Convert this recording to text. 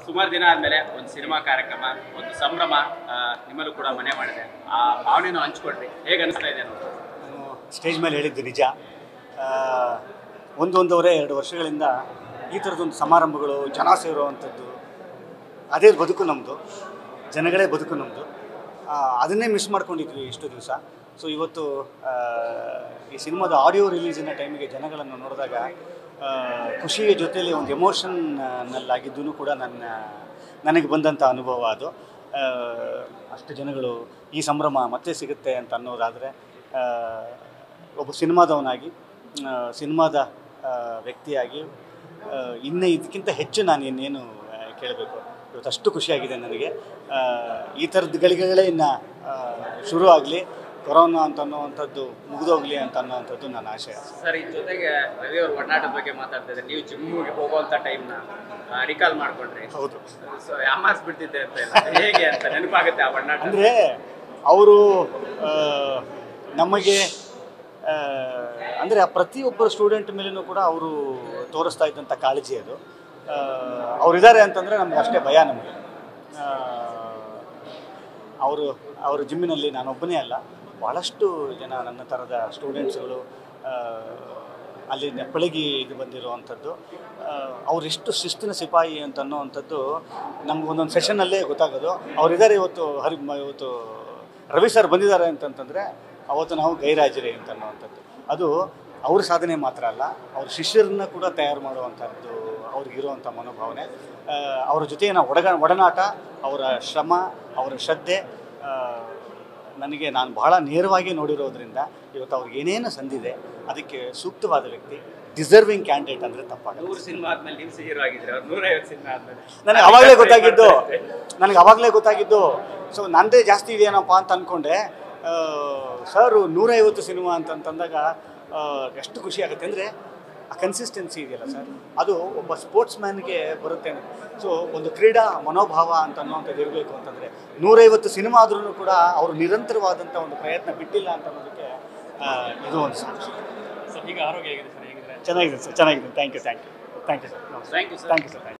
ಸುಮಾರು ದಿನ ಆದ್ಮೇಲೆ ಒಂದು ಸಿನಿಮಾ ಕಾರ್ಯಕ್ರಮ ಒಂದು ಸಂಭ್ರಮ ಆ, ನಿಮ್ಮಲ್ಲೂ ಕೂಡ ಮನೆ ಮಾಡಿದೆ ಆ ಭಾವನೆನೂ ಹಂಚ್ಕೊಡ್ರಿ ಹೇಗೆ ಅನಿಸ್ತಾ ಇದೆ ಅನ್ನೋದು ನಾನು ಸ್ಟೇಜ್ ಮೇಲೆ ಹೇಳಿದ್ದು ನಿಜ ಆ, ಒಂದು ಒಂದೂವರೆ ಎರಡು ವರ್ಷಗಳಿಂದ ಈ ಥರದೊಂದು ಸಮಾರಂಭಗಳು ಜನ ಸೇರುವಂಥದ್ದು ಅದೇ ಬದುಕು ನಮ್ಮದು ಜನಗಳೇ ಬದುಕು ನಮ್ಮದು ಅದನ್ನೇ ಮಿಸ್ ಮಾಡ್ಕೊಂಡಿದ್ವಿ ಇಷ್ಟು ದಿವಸ ಸೊ ಇವತ್ತು ಆ, ಈ ಸಿನಿಮಾದ ಆಡಿಯೋ ರಿಲೀಸಿನ ಟೈಮಿಗೆ ಜನಗಳನ್ನು ನೋಡಿದಾಗ ಆ, ಖುಷಿಯ ಜೊತೆಯಲ್ಲಿ ಒಂದು ಎಮೋಷನ್ನಲ್ಲಾಗಿದ್ದೂ ಕೂಡ ನನ್ನ ನನಗೆ ಬಂದಂಥ ಅನುಭವ ಅದು ಆ, ಅಷ್ಟು ಜನಗಳು ಈ ಸಂಭ್ರಮ ಮತ್ತೆ ಸಿಗುತ್ತೆ ಅಂತ ಅನ್ನೋದಾದರೆ ಆ, ಒಬ್ಬ ಸಿನಿಮಾದವನಾಗಿ ಆ, ಸಿನಿಮಾದ ಆ, ವ್ಯಕ್ತಿಯಾಗಿ ಆ, ಇನ್ನು ಇದಕ್ಕಿಂತ ಹೆಚ್ಚು ನಾನು ಇನ್ನೇನು ಆ, ಕೇಳಬೇಕು ಇವತ್ತು ಅಷ್ಟು ಖುಷಿಯಾಗಿದೆ ನನಗೆ ಆ, ಈ ಥರದ ಗಳಿಗೆಗಳೇ ಇನ್ನು ಶುರು ಆಗಲಿ ಕೊರೋನಾ ಅಂತ ಅನ್ನುವಂಥದ್ದು ಮುಗಿದೋಗ್ಲಿ ಅಂತ ಅನ್ನೋವಂಥದ್ದು ನನ್ನ ಆಶಯ ಸರ್ ಈ ಜೊತೆಗೆ ರವಿ ಅವ್ರ ಒಡನಾಟದ ಬಗ್ಗೆ ಮಾತಾಡ್ತಾ ಇದ್ದಾರೆ ನೀವು ಜಿಮ್ಗೆ ಹೋಗುವಂತ ಟೈಮ್ನ ರಿಕಾಲ್ ಮಾಡ್ಕೊಂಡ್ರಿ ಹೌದು ಸೊ ಯಾಮಾಸ್ ಬಿಡ್ತಿದ್ದೆ ಅಂತ ಇಲ್ಲ. ಹೇಗೆ ಅಂತ ನೆನಪಾಗುತ್ತೆ ಆ ಒಡನಾಟ ಅಂದರೆ ಅವರು ನಮಗೆ ಅಂದರೆ ಆ ಪ್ರತಿಯೊಬ್ಬರು ಸ್ಟೂಡೆಂಟ್ ಮೇಲೂ ಕೂಡ ಅವರು ತೋರಿಸ್ತಾ ಇದ್ದಂಥ ಕಾಳಜಿ ಅದು ಅವರಿದ್ದಾರೆ ಅಂತಂದರೆ ನಮ್ಗೆ ಅಷ್ಟೇ ಭಯ ನಮಗೆ ಅವರು ಅವರ ಜಿಮ್ಮಿನಲ್ಲಿ ನಾನೊಬ್ಬನೇ ಅಲ್ಲ ಭಾಳಷ್ಟು ಜನ ನನ್ನ ಥರದ ಸ್ಟೂಡೆಂಟ್ಸ್ಗಳು ಅಲ್ಲಿ ಪಳಗಿ ಇದು ಬಂದಿರುವಂಥದ್ದು ಅವರೆಷ್ಟು ಶಿಸ್ತಿನ ಸಿಪಾಯಿ ಅಂತ ಅನ್ನೋವಂಥದ್ದು ನಮ್ಗೆ ಒಂದೊಂದು ಸೆಷನ್ನಲ್ಲೇ ಗೊತ್ತಾಗೋದು ಅವರಿದ್ದಾರೆ ಇವತ್ತು ಹರಿ ಮ- ಇವತ್ತು ರವಿ ಸರ್ ಬಂದಿದ್ದಾರೆ ಅಂತಂತಂದರೆ ಅವತ್ತು ನಾವು ಗೈರಾಜರಿ ಅಂತ ಅನ್ನುವಂಥದ್ದು ಅದು ಅವ್ರ ಸಾಧನೆ ಮಾತ್ರ ಅಲ್ಲ ಅವ್ರ ಶಿಷ್ಯರನ್ನ ಕೂಡ ತಯಾರು ಮಾಡುವಂಥದ್ದು ಅವ್ರಿಗಿರುವಂಥ ಮನೋಭಾವನೆ ಆ, ಅವ್ರ ಜೊತೆಗಿನ ಒಡಗ ಒಡನಾಟ ಅವರ ಶ್ರಮ ಅವರ ಶ್ರದ್ಧೆ ಆ, ನನಗೆ ನಾನು ಬಹಳ ನೇರವಾಗಿ ನೋಡಿರೋದ್ರಿಂದ ಇವತ್ತು ಅವ್ರಿಗೆ ಏನೇನು ಸಂದಿದೆ ಅದಕ್ಕೆ ಸೂಕ್ತವಾದ ವ್ಯಕ್ತಿ ಡಿಸರ್ವಿಂಗ್ ಕ್ಯಾಂಡಿಡೇಟ್ ಅಂದರೆ ತಪ್ಪಾಗಲ್ಲ ನೂರು ಸಿನಿಮಾ ಆದ್ಮೇಲೆ ನೀವು ಹೀರೋ ಆಗಿದ್ರೆ ಅವ್ರು ನೂರೈವತ್ತು ಸಿನಿಮಾ ಆದ್ಮೇಲೆ ನನಗೆ ಅವಾಗಲೇ ಗೊತ್ತಾಗಿದ್ದು ನನಗೆ ಅವಾಗಲೇ ಗೊತ್ತಾಗಿದ್ದು ಸೊ ನಂದೇ ಜಾಸ್ತಿ ಇದೆಯೇನಪ್ಪ ಅಂತ ಅಂದ್ಕೊಂಡೆ ಸರ್ ನೂರೈವತ್ತು ಸಿನಿಮಾ ಅಂತಂತಂದಾಗ ಆ, ಎಷ್ಟು ಖುಷಿ ಆಗುತ್ತೆ ಅಂದರೆ ಆ ಕನ್ಸಿಸ್ಟೆನ್ಸಿ ಇದೆಯಲ್ಲ ಸರ್ ಅದು ಒಬ್ಬ ಸ್ಪೋರ್ಟ್ಸ್ ಮ್ಯಾನ್ಗೆ ಬರುತ್ತೆ ಸೊ ಒಂದು ಕ್ರೀಡಾ ಮನೋಭಾವ ಅಂತ ಅನ್ನೋವಂಥದ್ದು ಇರಬೇಕು ಅಂತಂದರೆ ನೂರೈವತ್ತು ಸಿನಿಮಾ ಆದ್ರೂ ಕೂಡ ಅವರು ನಿರಂತರವಾದಂಥ ಒಂದು ಪ್ರಯತ್ನ ಬಿಟ್ಟಿಲ್ಲ ಅಂತ ಅನ್ನೋದಕ್ಕೆ ಆ, ಇದು ಒಂದು ಸಾಕ್ಷಿ ಸರ್ ಈಗ ಆರೋಗ್ಯ ಹೇಗಿದೆ ಸರ್ ಹೇಗಿದ್ರೆ ಚೆನ್ನಾಗಿದೆ ಸರ್ ಚೆನ್ನಾಗಿದೆ thank you thank you thank you sir thank you sir thank you sir thank you